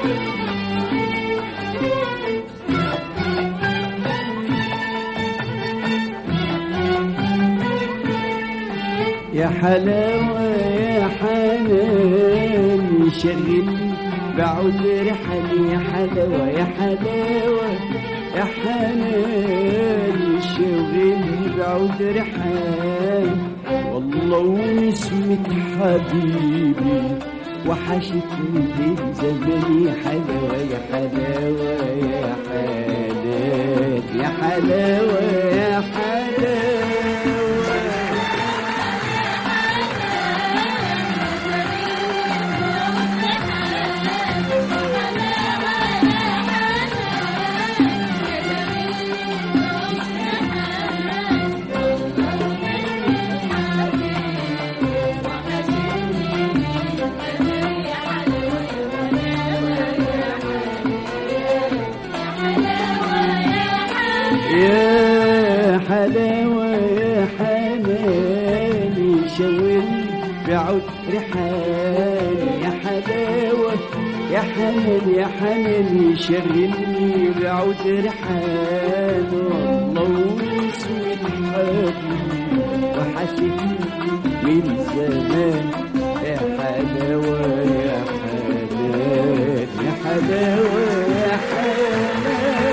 يا حلاوة يا حنان شغل بعود رحل يا حلاوة يا حلاوة يا حنان شغل بعود رحال والله ونسمة حبيبي وحشتني في زمان يا حلاوة يا حلاوة يا حنان يا حلاوة يا حلاوة يا حلاوة يا حناني شاورني بعود رحالي يا حلاوة يا حنان يا حناني شغلني بعود رحال والله واسود حبيبي وحشتني من زمان يا حلاوة يا حنان يا حلاوة يا حنان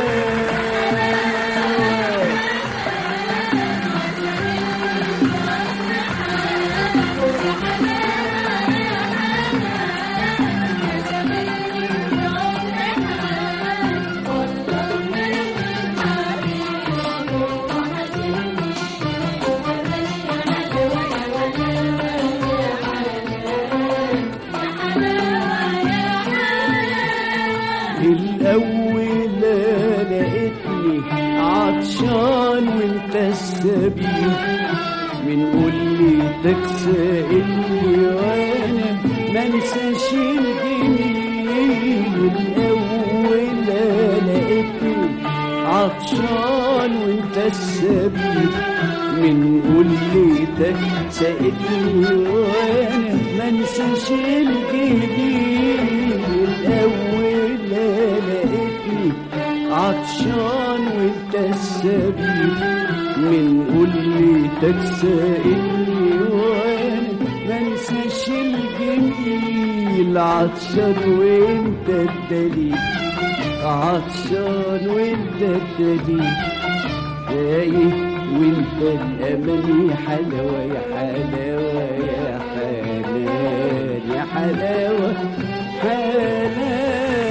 الأول لقيتني عطشان وانت السبيل من قلتك سائلني وانا ما انساش الجميل الأول لقيتني عطشان وانت السبيل من قلتك سائلني وانا ما انساش الجميل الأول لقيتني عطشان وانت السبيل من قلتك سائلني وانا ما انساش الجميل عطشان وانت الدليل عطشان وانت الدليل تايه وانت الامل يا حلاوه يا حلاوه يا حنان يا حلاوه حلاوه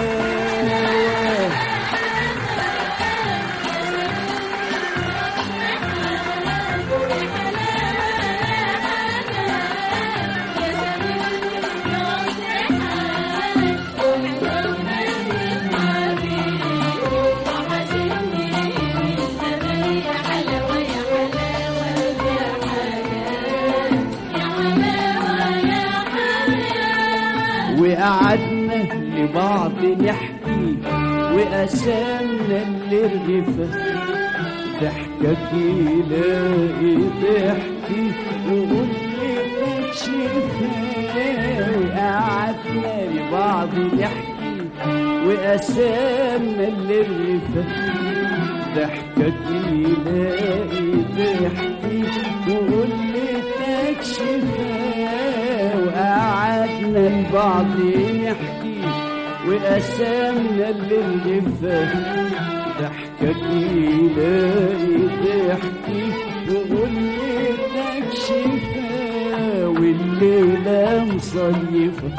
وقعدنا لبعض نحكي وقسمنا الرغفة ضحكك يلاقي ضحكي وقلتك شفاه وقعدنا لبعض نحكي وقسمنا الرغفة ضحكك يلاقي ضحكي وقلتك شفاه وقعدنا لبعض نحكي وقسمنا اللفة ضحكك يلاقي ضحكي وقلتك شفاه والليلة مصيفة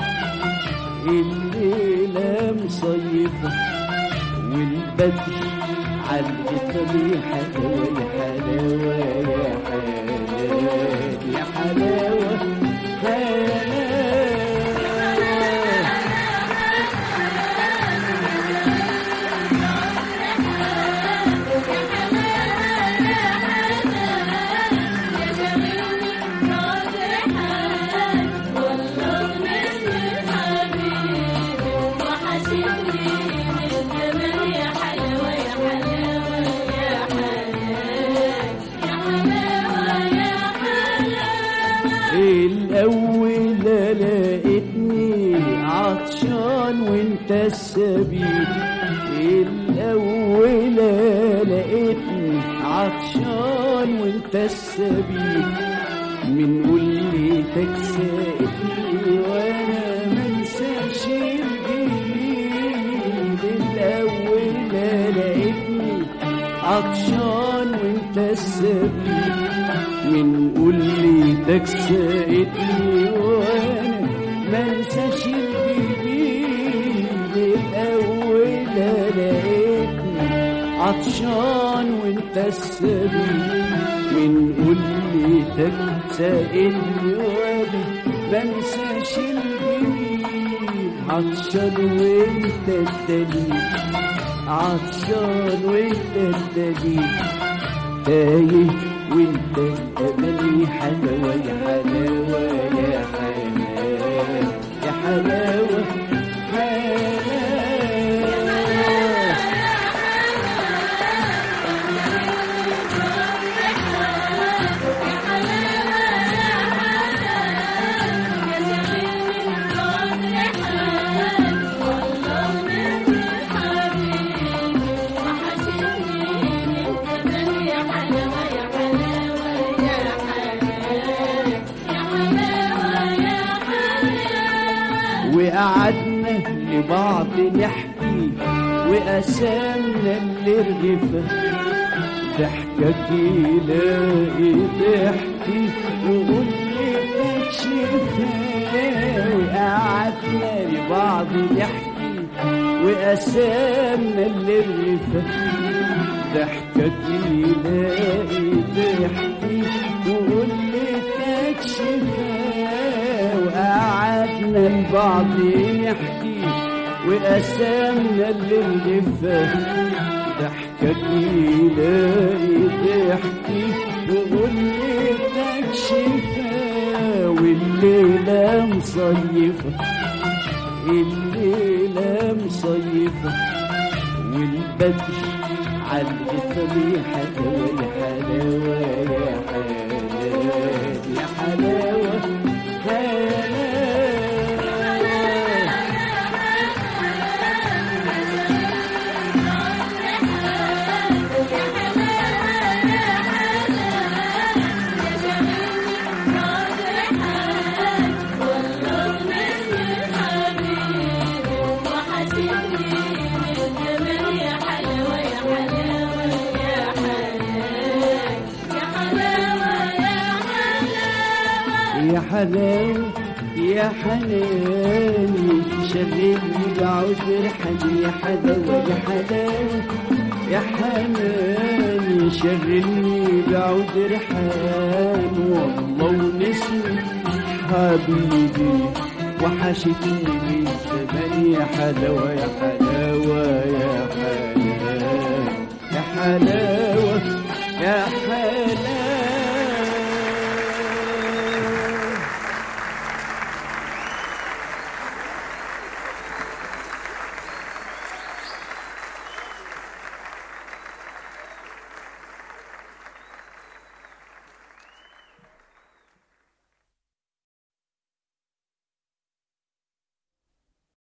الليلة مصيفة والبدر عالقطر يا حلاوة يا حلاوة يا حلاوة يا حلاوة حلاوة الأول لقيتني عطشان وانت السبيل الأولى لقيتني عطشان وانت السبيل من قلتك سائتني وانا منساش الجميل الأولى لقيتني عطشان وانت السبيل من قلتك سائتني وانا منساش الجميل الأولى لقيتني عطشان وانت السبيل من قلتك سائلني وانا بنساش الجميل عطشان وانت الدليل عطشان وانت الدليل تايه وانت الامل حلاوه يا حلاوه يا حلاوه يا حلاوه حلاوه وقعدنا لبعض نحكي وقسمنا الرغفة ضحكك يلاقي ضحكي وقول لي تكشفها وقعدنا لبعض نحكي وقسمنا الرغفة ضحكك يلاقي ضحكي وقول لي تكشفها وقعدنا لبعض نحكي وقسمنا الرغفة ضحكك يلاقي ضحكي وقول لي تكشفها والليلة مصيفة الليلة مصيفة والبدر عالقطر يا حلاوة يا حلاوة يا حلاوة يا حلاوة حلاوة يا حلاوة يا حناني شغلني بعود ريحاني يا حلاوة يا حلاوة يا حناني شغلني بعود ريحان والله ونسمي حبيبي وحشتني من زمان يا حلاوة يا حلاوة